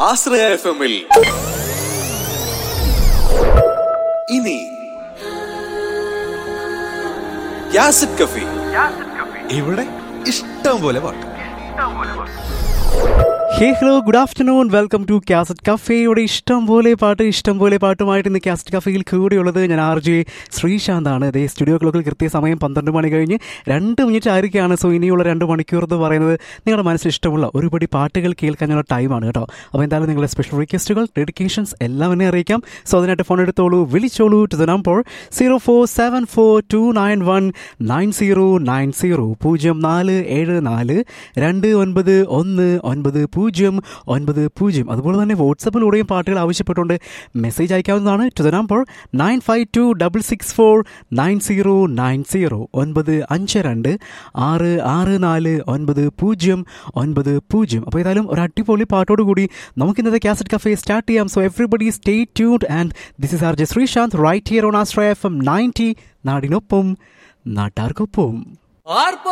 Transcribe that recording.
ആശ്രയ F എമ്മിൽ ഇനി യാസിഡ് കഫി ഇവിടെ ഇഷ്ടം പോലെ പാട്ട് hey hello good afternoon welcome to cassette കഫേയുടെ ഇഷ്ടം പോലെ പാട്ട് ഇഷ്ടം പോലെ പാട്ടുമായിട്ട് ഇന്ന് കാസറ്റ് കഫേയിൽ കൂടെയുള്ളത് ഞാൻ ആർ ജെ ശ്രീശാന്താണ് അതേ സ്റ്റുഡിയോ ക്ലോക്കിൽ കൃത്യസമയം പന്ത്രണ്ട് മണി കഴിഞ്ഞ് രണ്ട് മിനിറ്റ് ആയിരിക്കുകയാണ് സോ ഇനിയുള്ള രണ്ട് മണിക്കൂർ എന്ന് പറയുന്നത് നിങ്ങളുടെ മനസ്സിൽ ഇഷ്ടമുള്ള ഒരുപടി പാട്ടുകൾ കേൾക്കാനുള്ള ടൈമാണ് കേട്ടോ അപ്പോൾ എന്തായാലും നിങ്ങളുടെ സ്പെഷ്യൽ റിക്വസ്റ്റുകൾ ഡെഡിക്കേഷൻസ് എല്ലാം എന്നെ അറിയിക്കാം സോ അതിനായിട്ട് ഫോൺ എടുത്തോളൂ വിളിച്ചോളൂ to the number zero four seven four two nine one nine zero nine zero പൂജ്യം നാല് ഏഴ് നാല് രണ്ട് ഒൻപത് ഒന്ന് ഒൻപത് പൂജ്യം ഒൻപത് പൂജ്യം അതുപോലെ തന്നെ വാട്സപ്പിലൂടെയും പാട്ടുകൾ ആവശ്യപ്പെട്ടുകൊണ്ട് മെസ്സേജ് അയക്കാവുന്നതാണ് to the number nine five two double six four nine zero nine zero ഒൻപത് അഞ്ച് രണ്ട് ആറ് ആറ് നാല് ഒൻപത് പൂജ്യം ഒൻപത് പൂജ്യം അപ്പോൾ ഏതായാലും ഒരു അടിപൊളി പാട്ടോട് കൂടി നമുക്ക് ഇന്നത്തെ കാസറ്റ് കഫേ സ്റ്റാർട്ട് ചെയ്യാം സോ എവറിബഡി സ്റ്റേ ട്യൂഡ് and this is R J Sreesanth right here on Astra F M ninety നാടിനൊപ്പം നാട്ടാർക്കൊപ്പം